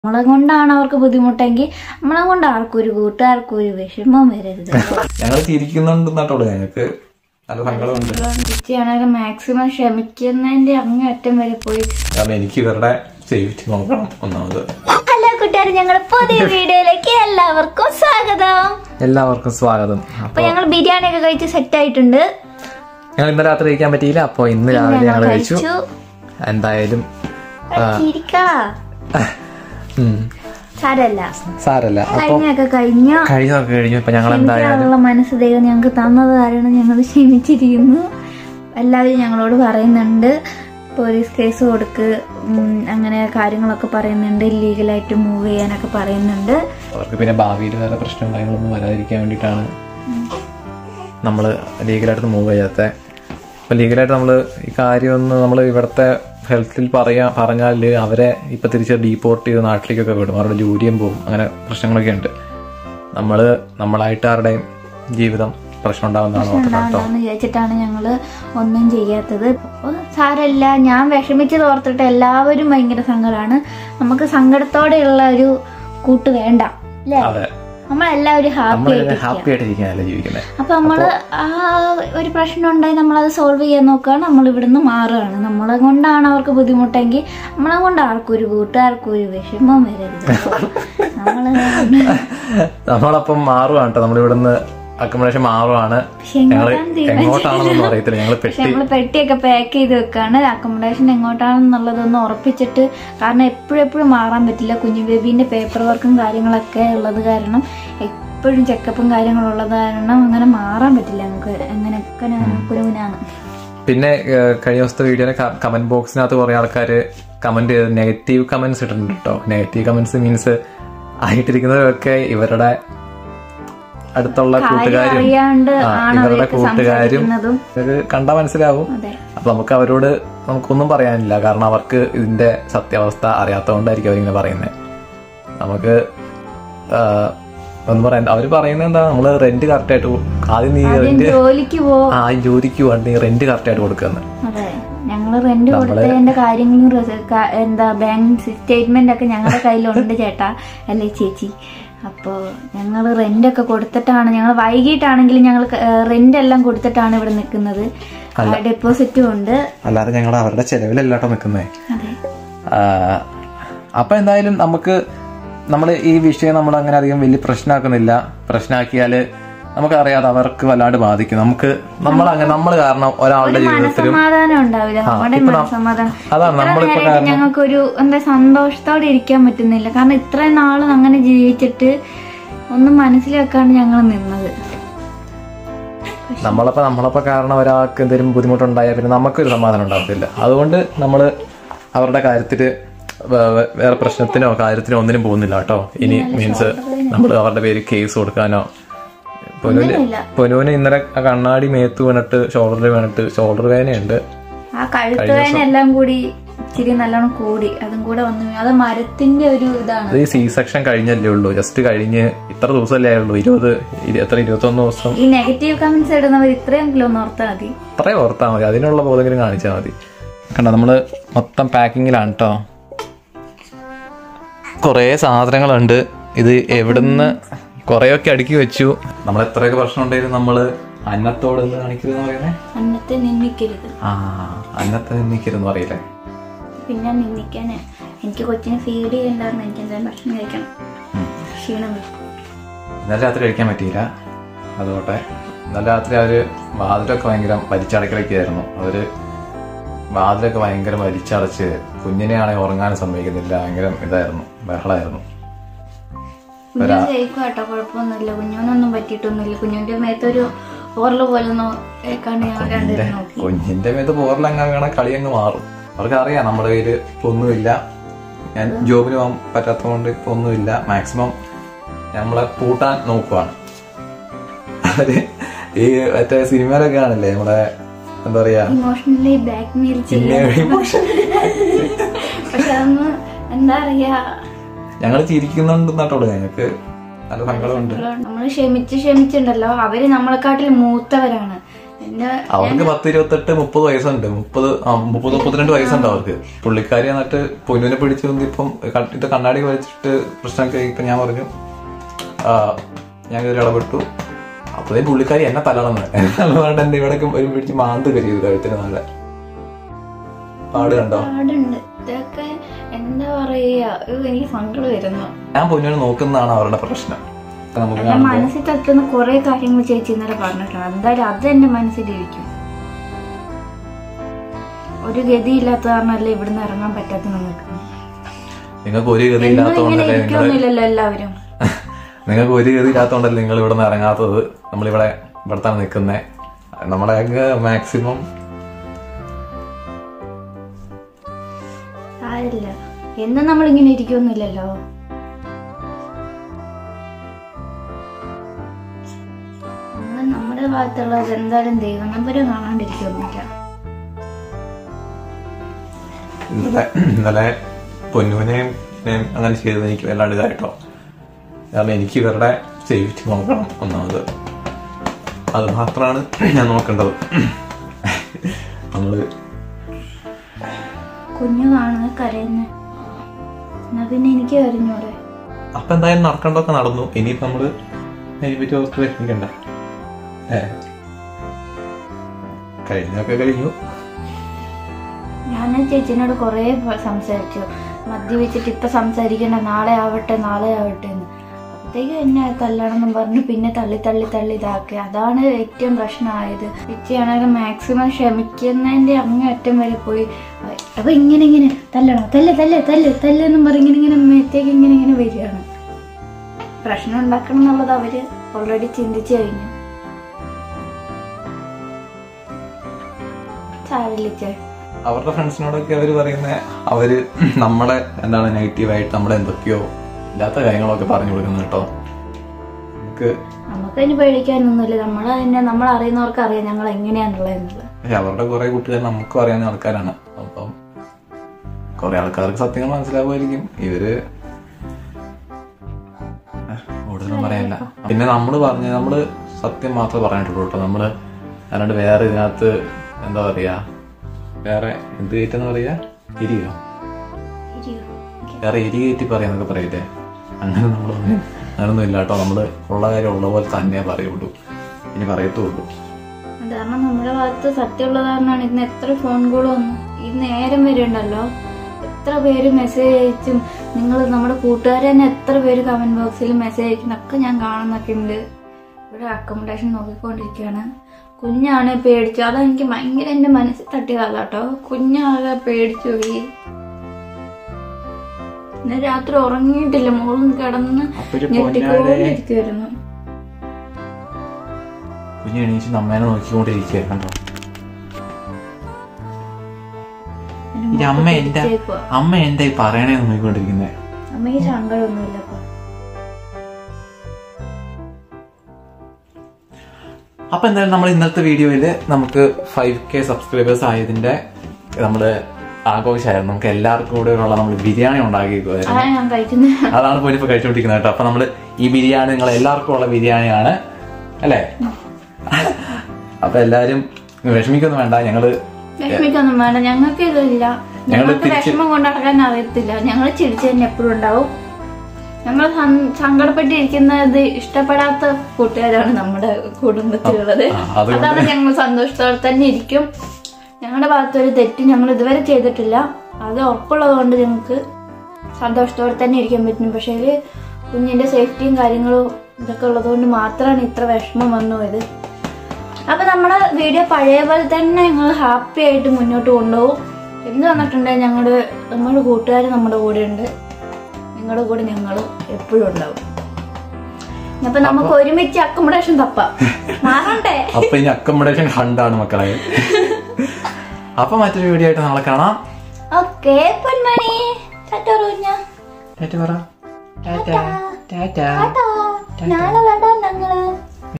നമ്മളെ കൊണ്ടാണ് അവർക്ക് ബുദ്ധിമുട്ടെങ്കിൽ നമ്മളെ കൊണ്ട് ആർക്കും ഒരു കൂട്ടുകാർക്കും ഒരു വിഷമം വരരുത് ഞങ്ങൾ ചിരിക്കുന്നുണ്ടെന്നാട്ടോളൂ ഞങ്ങൾക്ക് നല്ല സങ്കടമുണ്ട് ചേച്ചിയാണെങ്കിൽ മാക്സിമം ക്ഷമിക്കുന്നതിന്റെ അങ്ങേയറ്റം വരെ പോയി കാരണം എനിക്ക് ഇവരുടെ സേഫ്റ്റി നോക്കണം ഒന്നാമത് ഹലോ കൂട്ടുകാർ ഞങ്ങളുടെ പുതിയ വീഡിയോയിലേക്ക് എല്ലാവർക്കും സ്വാഗതം എല്ലാവർക്കും സ്വാഗതം അപ്പൊ ഞങ്ങൾ ബിരിയാണി ഒക്കെ കഴിച്ച് സെറ്റ് ആയിട്ടുണ്ട് ഞങ്ങൾ ഇന്നലെ രാത്രി കഴിക്കാൻ പറ്റിയില്ല അപ്പോൾ ഇന്ന് രാവിലെ ഞങ്ങൾ കഴിച്ചു കഴിച്ചു എന്തായാലും ചിരിക്കാ ഉം, സാരല്ല സാരല്ല അപ്പൊ കഴിഞ്ഞൊക്കെ കഴിഞ്ഞു കഴിഞ്ഞതൊക്കെ കഴിഞ്ഞു ഇപ്പൊ ഞങ്ങൾ എന്തായാലും ക്ഷമിക്കാനുള്ള മനസ്സ് ദൈവം ഞങ്ങൾക്ക് തന്നത് കാരണം ഞങ്ങൾ ക്ഷമിച്ചിരിക്കുന്നു എല്ലാവരും ഞങ്ങളോട് പറയുന്നുണ്ട് പോലീസ് കേസ് കൊടുക്ക് ഉം, അങ്ങനെ കാര്യങ്ങളൊക്കെ പറയുന്നുണ്ട് ലീഗലായിട്ട് മൂവ് ചെയ്യാനൊക്കെ പറയുന്നുണ്ട് അവർക്ക് പിന്നെ ഭാവിയിൽ വേറെ പ്രശ്നവും കാര്യങ്ങളൊന്നും വരാതിരിക്കാൻ വേണ്ടിയിട്ടാണ് നമ്മൾ ലീഗലായിട്ട് മൂവ് ചെയ്യാത്ത അപ്പം ലീഗലായിട്ട് നമ്മൾ ഈ കാര്യമൊന്ന് നമ്മൾ ഇവിടുത്തെ ഹെൽത്തിൽ പറയാ പറഞ്ഞാൽ അവരെ ഇപ്പം തിരിച്ച് ഡീപ്പോർട്ട് ചെയ്ത് നാട്ടിലേക്കൊക്കെ വിടും അവരുടെ ജോലിയും പോകും അങ്ങനെ പ്രശ്നങ്ങളൊക്കെ ഉണ്ട് നമ്മൾ നമ്മളായിട്ട് ആരുടെയും ജീവിതം പ്രശ്നം ഉണ്ടാകുന്നതാണ് ഓർത്തത് കേട്ടോ ഉണ്ടാവണ്ടെന്ന് വിചാരിച്ചിട്ടാണ് ഞങ്ങൾ ഒന്നും ചെയ്യാത്തത് അപ്പോൾ സാരമില്ല ഞാൻ വിഷമിച്ചത് ഓർത്തിട്ട് എല്ലാവരും ഭയങ്കര സങ്കടമാണ് നമുക്ക് സങ്കടത്തോടെയുള്ള ഒരു കൂട്ട് വേണ്ട അല്ലേ അതെ നമ്മളെല്ലാവരും ഹാപ്പി നമ്മൾ ആയിട്ട് ഹാപ്പി ആയിട്ടിരിക്കാനല്ലേ ജീവിക്കുന്നത് അപ്പൊ നമ്മള് ആ ഒരു പ്രശ്നം ഉണ്ടായി നമ്മളത് സോൾവ് ചെയ്യാൻ നോക്കുകയാണ് നമ്മൾ ഇവിടുന്ന് മാറുകയാണ് നമ്മളെ കൊണ്ടാണ് അവർക്ക് ബുദ്ധിമുട്ടെങ്കിൽ നമ്മളെ കൊണ്ട് ആർക്കും ഒരു കൂട്ടുകാർക്കും ഒരു വിഷമം വരരുത് നമ്മള് നമ്മളപ്പം മാറുവാണ് കേട്ടോ നമ്മളിവിടുന്ന് അക്കോമഡേഷൻ മാറുവാണ് പക്ഷെ ഞങ്ങള് എങ്ങോട്ടാന്ന് എങ്ങോട്ടാണെന്നൊന്നും അറിയത്തില്ല ഞങ്ങൾ പക്ഷെ പെട്ടി നമ്മള് പെട്ടിയൊക്കെ പാക്ക് ചെയ്ത് വെക്കാണ് അക്കോമഡേഷൻ എങ്ങോട്ടാണെന്നുള്ളതൊന്ന് ഉറപ്പിച്ചിട്ട് കാരണം എപ്പോഴും എപ്പോഴും മാറാൻ പറ്റില്ല കുഞ്ഞു ബേബീന്റെ പേപ്പർ വർക്കും കാര്യങ്ങളൊക്കെ ഉള്ളത് കാരണം എപ്പോഴും ചെക്കപ്പും കാര്യങ്ങളുള്ളത് കാരണം അങ്ങനെ മാറാൻ പറ്റില്ല നമുക്ക് എങ്ങനെയൊക്കെ കുരുവിനാണ് പിന്നെ ഏഹ്, കഴിഞ്ഞ ദിവസത്തെ വീഡിയോയിലെ കമന്റ് ബോക്സിനകത്ത് കുറെ ആൾക്കാർ കമന്റ് ചെയ്ത് നെഗറ്റീവ് കമന്റ്സ് ഇട്ടിട്ടുണ്ട് കേട്ടോ നെഗറ്റീവ് കമന്റ്സ് മീൻസ് ആയിട്ടിരിക്കുന്നവരൊക്കെ ഇവരുടെ അടുത്തുള്ള കൂട്ടുകാരും അറിയാണ്ട് ആ, ആണ് ഇവരുടെ അവരൊക്കെ കൂട്ടുകാരും സംസാരിക്കുന്നതും ഇത് കണ്ടാൽ മനസ്സിലാവും അതെ അപ്പൊ നമുക്ക് അവരോട് നമുക്കൊന്നും പറയാനില്ല കാരണം അവർക്ക് ഇതിന്റെ സത്യാവസ്ഥ അറിയാത്തതുകൊണ്ടായിരിക്കും അവരിങ്ങനെ പറയുന്നത് നമുക്ക് ആ, ഒന്നും പറയാൻ അവര് പറയുന്നത് എന്താ നമ്മള് റെന്റ് കറക്റ്റ് ആയിട്ട് കൊ- ആദ്യം നീ ആദ്യം റെന്റ് ജോലിക്ക് പോ ആ ജോലിക്ക് വേണ്ടി നീ റെന്റ് കറക്റ്റ് ആയിട്ട് കൊടുക്കുന്നത് അതെ ഞങ്ങള് റെന്റ് കൊടുത്തതിന്റെ കാര്യങ്ങളും റെസ- ക- എന്താ ബാങ്ക് സ്റ്റേറ്റ്മെന്റ് ഒക്കെ ഞങ്ങളുടെ കയ്യിലുണ്ട് ചേട്ടാ അല്ലേ ചേച്ചി അപ്പോ ഞങ്ങൾ റെന്റ് ഒക്കെ കൊടുത്തിട്ടാണ് ഞങ്ങൾ വൈകിട്ടാണെങ്കിലും ഞങ്ങൾ റെന്റ് എല്ലാം കൊടുത്തിട്ടാണ് ഇവിടെ നിൽക്കുന്നത് ഡെപ്പോസിറ്റും ഉണ്ട് അല്ലാതെ ഞങ്ങൾ അവരുടെ ചെലവിലല്ലാട്ടോ നിൽക്കുന്നേ അതെ അപ്പൊ എന്തായാലും നമുക്ക് നമ്മൾ ഈ വിഷയം നമ്മൾ അങ്ങനെ അധികം വലിയ പ്രശ്നമാക്കുന്നില്ല പ്രശ്നമാക്കിയാല് നമുക്കറിയാതെ അവർക്ക് വല്ലാണ്ട് ബാധിക്കും നമുക്ക് നമ്മൾ അങ്ങനെ നമ്മൾ കാരണം ഒരാളുടെ ജീവിതത്തിലും മനസമാധാനം ഉണ്ടാവില്ല നമ്മുടെ ഇപ്പൊ നം- മനസമാധാനം അതാണ് ഇത്ര നമ്മളിപ്പോ നേരമായിട്ട് ഞങ്ങൾക്കൊരു എന്താ സന്തോഷത്തോടെ ഇരിക്കാൻ പറ്റുന്നില്ല കാരണം ഇത്രയും നാളും അങ്ങനെ ജീവിച്ചിട്ട് ഒന്നും മനസ്സിലാക്കാണ്ട് ഞങ്ങൾ നിന്നത് നമ്മളപ്പോ നമ്മളപ്പോ കാരണം ഒരാൾക്ക് എന്തെങ്കിലും ബുദ്ധിമുട്ടുണ്ടായാൽ പിന്നെ നമുക്കൊരു സമാധാനം ഉണ്ടാകത്തില്ല അതുകൊണ്ട് നമ്മൾ അവരുടെ കാര്യത്തിൽ വേറെ പ്രശ്നത്തിനോ കാര്യത്തിനോ ഒന്നിനും പോകുന്നില്ല കേട്ടോ ഇനി മീൻസ് നമ്മൾ അവരുടെ പേര് കേസ് കൊടുക്കാനോ പൊന്നുവിന് ഒന്നുമില്ല. പൊന്നുവിന് ഇന്നലെ ആ കണ്ണാടി മേത്ത് വീണിട്ട് ഷോൾഡറിൽ വീണിട്ട് ഷോൾഡർ വേദനയുണ്ട് ആ കഴുത്ത് വേദന എല്ലാം കൂടി ഇച്ചിരി നല്ലോണം കൂടി അതും കൂടെ വന്നു അത് മരത്തിന്റെ ഒരു ഇതാണ് അത് ഈ സി സെക്ഷൻ കഴിഞ്ഞല്ലേ ഉള്ളൂ ജസ്റ്റ് കഴിഞ്ഞ് ഇത്ര ദിവസമല്ലേ ആയുള്ളൂ ഇരുപത് ഇരു- എത്ര ഇരുപത്തൊന്ന് ദിവസം ഈ നെഗറ്റീവ് കമന്റ്സ് ഇടുന്നവർ ഇത്രയെങ്കിലും ഒന്ന് ഓർത്താൽ മതി അത്രയും ഓർത്താൽ മതി അതിനുള്ള ബോധമെങ്കിലും കാണിച്ചാൽ മതി കണ്ട നമ്മള് മൊത്തം പാക്കിങ്ങിലാണ് കേട്ടോ കുറേ സാധനങ്ങളുണ്ട് ഇത് എവിടുന്ന് കുറേയൊക്കെ അടുക്കി വെച്ചു നമ്മൾ എത്രയൊക്കെ പ്രശ്നം ഉണ്ടായിരുന്നു നമ്മള് അന്നത്തോട് എന്ന് കാണിക്കരുതെന്ന് പറയുന്നേ അന്നത്തെ നിന്ദിക്കരുത് ആ അന്നത്തെ നിന്നിക്കരുതെന്ന് പറയില്ലേ പിന്നെ നിന്ദിക്കാൻ എനിക്ക് കൊച്ചിനെ ഫീഡ് ചെയ്യണ്ടായിരുന്നു എനിക്ക് എന്തായാലും ഭക്ഷണം കഴിക്കണം ക്ഷീണം വരും. ഇന്നലെ രാത്രി കഴിക്കാൻ പറ്റിയില്ല അതുകൊട്ടെ ഇന്നലെ രാത്രി അവര് വാതിലൊക്കെ ഭയങ്കര വലിച്ചടക്കിലൊക്കെയായിരുന്നു അവര് വാതിലൊക്കെ ഭയങ്കര വലിച്ചടച്ച് കുഞ്ഞിനെ ആണെങ്കിൽ ഉറങ്ങാനും സമ്മതിക്കുന്നില്ല ഭയങ്കര ഇതായിരുന്നു ബഹളമായിരുന്നു കുഞ്ഞു സേഫ് കേട്ടോ കുഴപ്പമൊന്നുമില്ല കുഞ്ഞുനൊന്നും പറ്റിയിട്ടൊന്നുമില്ല കുഞ്ഞുവിന്റെ മേത്തൊരു ഓറല് പോലൊന്നും ഏക്കാണ്ട് ഞങ്ങൾ രണ്ടുപേരും നോക്കി കുഞ്ഞിന്റെ മേത്ത് പോറിലങ്ങ് വീണ കളി അങ്ങ് മാറും അവർക്ക് അറിയാം നമ്മുടെ കയ്യില് ഇപ്പൊ ഒന്നുമില്ല ഞാൻ ജോബിന് പോകാൻ പറ്റാത്തതുകൊണ്ട് ഇപ്പൊ ഒന്നുമില്ല മാക്സിമം നമ്മളെ പൂട്ടാൻ നോക്കുവാണ് അവര് ഈ മറ്റേ സിനിമയിലൊക്കെ ആണല്ലേ നമ്മുടെ എന്താ പറയാ ഇമോഷണലി ബാക്ക് മെയിൽ ചെയ്യാൻ ഇമോഷൻ പക്ഷെ അതൊന്ന് എന്താ പറയാ ഞങ്ങൾ ചിരിക്കുന്നുണ്ടെന്നാട്ടോളൂ ഞങ്ങൾക്ക് നല്ല സങ്കടമുണ്ട് നമ്മൾ ക്ഷമിച്ച് ക്ഷമിച്ചിട്ടുണ്ടല്ലോ അവര് നമ്മളെക്കാട്ടിൽ മൂത്തവരാണ് എന്നെ അവർക്ക് പത്ത് ഇരുപത്തെട്ട് മുപ്പത് വയസ്സുണ്ട് മുപ്പത് ആ, മുപ്പത് മുപ്പത്തിരണ്ട് വയസ്സുണ്ട് അവർക്ക് പുള്ളിക്കാരി എന്നിട്ട് പൊന്നുവിനെ പിടിച്ചു വന്ന് ഇപ്പം ക- ഇത് കണ്ണാടി വലിച്ചിട്ട് പ്രശ്നമൊക്കെ ഇപ്പൊ ഞാൻ പറഞ്ഞു ആ, ഞാൻ കയറി ഇടപെട്ടു അപ്പോഴേ പുള്ളിക്കാരി എന്നെ തലളന്ന് അതുകൊണ്ട് എന്റെ ഇവിടെ ഒരു പിടിച്ച് മാന്ത് കരുത് കഴുത്തിന് നല്ല പാട് കണ്ടോ പാടുണ്ട് ഇതൊക്കെ എന്താ പറയാ ഇത് എനിക്ക് സങ്കടം വരുന്നു ഞാൻ പൊന്നുവിനെ നോക്കുന്നതാണ് അവരുടെ പ്രശ്നം നമുക്ക് എന്റെ മനസ്സിൽ തട്ടുന്ന കുറെ കാര്യങ്ങൾ ചേച്ചി ഇന്നലെ പറഞ്ഞിട്ടുണ്ട് എന്തായാലും അത് എന്റെ മനസ്സിലിരിക്കും ഒരു ഗതിയില്ലാത്ത കാരണമല്ലേ ഇവിടുന്ന് ഇറങ്ങാൻ പറ്റാത്ത നിങ്ങൾക്ക് നിങ്ങൾക്ക് ഒരു ഗതി എന്നും ഇങ്ങനെ ഇല്ലാത്തതുകൊണ്ടല്ലേ നിങ്ങൾ ഇരിക്കൊന്നുമില്ലല്ലോ എല്ലാവരും നിങ്ങൾക്ക് ഒരു ഗതി ഇല്ലാത്തതുകൊണ്ടല്ലേ നിങ്ങൾ ഇവിടെ നിന്ന് ഇറങ്ങാത്തത് നമ്മളിവിടെ ഇവിടത്താണ് നിൽക്കുന്നത് നമ്മുടെ മാക്സിമം സാരില്ല എന്നും നമ്മൾ ഇങ്ങനെ ഇരിക്കൊന്നുമില്ലല്ലോ നമ്മള് നമ്മുടെ ഭാഗത്തുള്ളത് എന്തായാലും ദൈവം നമ്പര് കാണാണ്ടിരിക്കൊന്നുമില്ല ഇന്നലെ ഇന്നലെ പൊന്നുവിനെയും എന്നെയും അങ്ങനെ ചെയ്തത് എനിക്ക് വല്ലാണ്ട് ഇതായിട്ടോ കാരണം എനിക്ക് ഇവരുടെ സേഫ്റ്റി നോക്കണം ഒന്നാമത് അത് മാത്രമാണ് ഞാൻ നോക്കേണ്ടത് നമ്മള് കുഞ്ഞു കാണുന്ന കരയുന്ന എന്നാ പിന്നെ എനിക്ക് അറിഞ്ഞൂടെ അപ്പൊ എന്തായാലും നടക്കേണ്ടതൊക്കെ നടന്നു ഇനിയിപ്പോ നമ്മള് അതിനെപ്പറ്റി ഓർത്ത് വിഷമിക്കണ്ട ഏ കഴിഞ്ഞൊക്കെ കഴിഞ്ഞു ഞാൻ ചേച്ചിനോട് കുറേ സംസാരിച്ചു മദ്യപിച്ചിട്ട് ഇപ്പൊ സംസാരിക്കണ്ട നാളെ ആവട്ടെ നാളെ ആവട്ടെ എന്ന് അപ്പോഴത്തേക്ക് എന്നെ തല്ലണമെന്നും പറഞ്ഞു പിന്നെ തള്ളി തള്ളി തള്ളി ഇതാക്കി അതാണ് ഏറ്റവും പ്രശ്നമായത് ചേച്ചിയാണെങ്കിൽ മാക്സിമം ക്ഷമിക്കുന്നതിന്റെ അങ്ങേ അറ്റം വരെ പോയി അപ്പൊ ഇങ്ങനെ ഇങ്ങനെ തല്ലണോ തല്ല് തല്ല് തല്ല് തല്ല് എന്നും പറഞ്ഞ് ഇങ്ങനെ ഇങ്ങനെ മേത്തേക്ക് ഇങ്ങനെ ഇങ്ങനെ വരികയാണ് പ്രശ്നം ഉണ്ടാക്കണം എന്നുള്ളത് അവര് ഓൾറെഡി ചിന്തിച്ചു കഴിഞ്ഞു സാരില്ലേ അവരുടെ ഫ്രണ്ട്സിനോടൊക്കെ അവർ പറയുന്ന അവര് നമ്മളെ എന്താണ് നെഗറ്റീവായിട്ട് നമ്മളെ എന്തൊക്കെയോ ഇല്ലാത്ത കാര്യങ്ങളൊക്കെ പറഞ്ഞു കൊടുക്കുന്നു കേട്ടോ നമുക്ക് നമുക്ക് അതിന് പേടിക്കാനൊന്നുമില്ല നമ്മൾ തന്നെ നമ്മൾ അറിയുന്നവർക്ക് അറിയാം ഞങ്ങൾ എങ്ങനെയാണുള്ളത് എന്നുള്ളത് പക്ഷെ അവരുടെ കുറെ കൂട്ടുകാർ നമുക്കും അറിയാവുന്ന ആൾക്കാരാണ് അപ്പം കുറെ ആൾക്കാർക്ക് സത്യങ്ങൾ മനസ്സിലാവുമായിരിക്കും ഇവര് ഏഹ്, കൂടുതലൊന്നും പറയാനില്ല പിന്നെ നമ്മള് പറഞ്ഞ നമ്മള് സത്യം മാത്രമേ പറഞ്ഞിട്ടുള്ളൂ കേട്ടോ നമ്മള് അല്ലാണ്ട് വേറെ ഇതിനകത്ത് എന്താ പറയാ വേറെ എന്ത് കയറ്റെന്ന് പറയാ ഇരിയോ ഇരിയോ? വേറെ എരി കയറ്റി പറയാന്നൊക്കെ പറയില്ലേ അങ്ങനെ നമ്മൾ അങ്ങനൊന്നും ഇല്ല കേട്ടോ നമ്മള് ഉള്ള കാര്യം ഉള്ള പോലെ തന്നെ പറയുള്ളൂ ഇനി പറയത്തുള്ളൂ അത് കാരണം നമ്മുടെ ഭാഗത്ത് സത്യമുള്ള കാരണമാണ് ഇന്ന് എത്ര ഫോൺ കോൾ വന്നു ഈ നേരം വരെ ഉണ്ടല്ലോ എത്ര പേര് മെസ്സേജ് അയച്ചും നിങ്ങൾ നമ്മുടെ കൂട്ടുകാരെ തന്നെ എത്ര പേര് കമന്റ് ബോക്സിൽ മെസ്സേജ് അയക്കുന്നൊക്കെ ഞാൻ കാണുന്നൊക്കെ ഉണ്ട് ഇവിടെ അക്കോമഡേഷൻ നോക്കിക്കൊണ്ടിരിക്കുകയാണ് കുഞ്ഞാണ് പേടിച്ചു അതെനിക്ക് ഭയങ്കര എന്റെ മനസ്സിൽ തട്ടിയതല്ല കേട്ടോ കുഞ്ഞാകെ പേടിച്ചു പോയി ഇന്ന് രാത്രി ഉറങ്ങിയിട്ടില്ല മോളും കിടന്ന് അപ്പൊരു ഞെട്ടിക്കൊണ്ടിരിക്കുവായിരുന്നു കുഞ്ഞ് എണീച്ച് നമ്മേനെ നോക്കിക്കൊണ്ടിരിക്കുക കണ്ടോ ഈ അമ്മ എന്താ പിടിച്ചേക്കുവാ. അമ്മ എന്താ ഈ പറയണേന്ന് നോക്കിക്കൊണ്ടിരിക്കുന്നേ അമ്മയ്ക്ക് സങ്കടമൊന്നുമില്ല അപ്പൊ അപ്പൊ എന്തായാലും നമ്മൾ ഇന്നത്തെ വീഡിയോയിൽ നമുക്ക് ഫൈവ് കെ സബ്സ്ക്രൈബേഴ്സ് ആയതിന്റെ നമ്മള് ആഘോഷമായിരുന്നു നമുക്ക് എല്ലാവർക്കും കൂടെ ഉള്ള നമ്മൾ ബിരിയാണി ഉണ്ടാക്കിയിരിക്കുമായിരുന്നു അതാണ് ഞാൻ കഴിക്കുന്നത് അതാണ് പോയി ഇപ്പൊ കഴിച്ചുകൊണ്ടിരിക്കുന്നത് കേട്ടോ അപ്പൊ നമ്മള് ഈ ബിരിയാണി നിങ്ങൾ എല്ലാവർക്കും ഉള്ള ബിരിയാണിയാണ് അല്ലേ അപ്പൊ എല്ലാരും വിഷമിക്കൊന്നും വേണ്ട ഞങ്ങള് വിഷമിക്കൊന്നും വേണ്ട ഞങ്ങൾക്ക് ഇതില്ല ഞങ്ങൾക്ക് തിരിച്ച് വിഷമം കൊണ്ട് നടക്കാൻ അറിയത്തില്ല ഞങ്ങൾ ചിരിച്ചു തന്നെ എപ്പോഴും ഉണ്ടാവും ഞങ്ങൾ സങ്കടപ്പെട്ടിരിക്കുന്നത് ഇഷ്ടപ്പെടാത്ത കൂട്ടുകാരാണ് നമ്മുടെ കുടുംബത്തിലുള്ളത് ആ, അതുകൊണ്ട് അതാണ് ഞങ്ങൾ സന്തോഷത്തോടെ തന്നെ ഇരിക്കും ഞങ്ങളുടെ ഭാഗത്തൊരു തെറ്റ് ഞങ്ങൾ ഇതുവരെ ചെയ്തിട്ടില്ല അത് ഉറപ്പുള്ളത് കൊണ്ട് ഞങ്ങൾക്ക് സന്തോഷത്തോടെ തന്നെ ഇരിക്കാൻ പറ്റും പക്ഷേ ഇതില് കുഞ്ഞിന്റെ സേഫ്റ്റിയും കാര്യങ്ങളും ഇതൊക്കെ ഉള്ളതുകൊണ്ട് മാത്രമാണ് ഇത്ര വിഷമം വന്നു പോയത് അപ്പൊ നമ്മുടെ വീഡിയോ പഴയ പോലെ തന്നെ ഞങ്ങൾ ഹാപ്പി ആയിട്ട് മുന്നോട്ട് കൊണ്ടുപോകും എന്ത് വന്നിട്ടുണ്ടെങ്കിൽ ഞങ്ങളുടെ നമ്മുടെ കൂട്ടുകാർ നമ്മുടെ കൂടെ ഉണ്ട് നിങ്ങളുടെ കൂടെ ഞങ്ങളും എപ്പോഴും ഉണ്ടാവും അപ്പൊ നമുക്ക് ഒരുമിച്ച് അക്കോമഡേഷൻ തപ്പാം മാറണ്ടേ അപ്പൊ ഇനി അക്കോമഡേഷൻ ഹണ്ടാണ് മക്കളെ അപ്പൊ മറ്റൊരു വീഡിയോ ആയിട്ട് നാളെ കാണാം ഓക്കെ പൊന്മണി ടാറ്റ റോഞ്ഞ ടാറ്റ പറ ടാറ്റ ടാറ്റ നാളെ വരാം ഞങ്ങള്